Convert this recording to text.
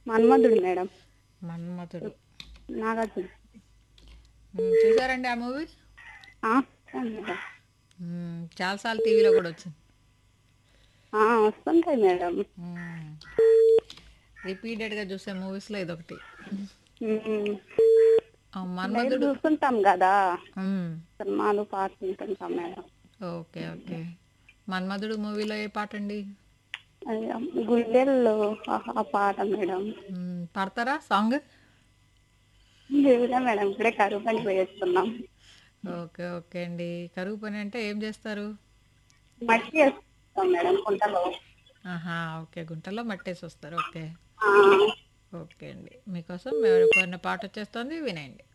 మన్మధుడు madam మన్మథుడు నాగార్జున మ్మ్. చూసారండి ఆ movie ఆ, చూశాను మేడం మ్మ్. చాలాసార్లు టీవీలో కూడా వచ్చింది ఆ, వస్తుంటాయి మేడం మ్మ్. రిపీటెడ్గా చూసే మూవీస్లో ఇదొకటి ఉమ్. ఆ, డైలీ మన్మథుడు చూస్తుంటాం కదా మ్మ్. సినిమాలు పాటలు వింటుంటాం మేడం ఓకే ఓకే మన్మధుడు మూవీలో ఏ పాట అండి అయ్యో, గుండెల్లో ఆ- ఆ పాట మేడం మ్మ్. పాడతారా సాంగ్ లేదా మేడం ఇప్పుడే కరువు పని పోయేస్తున్నాం ఓకే ఓకే అండి కరువు పని అంటే ఏం చేస్తారు మట్టి వేస్తాం మేడం కుంటలో ఆహా ఓకే గుంటలో మట్టేసి వస్తారు ఓకే ఆ, ఓకే అండి మీకోసం మేము కోరిన పాట వచ్చేస్తుంది వినండి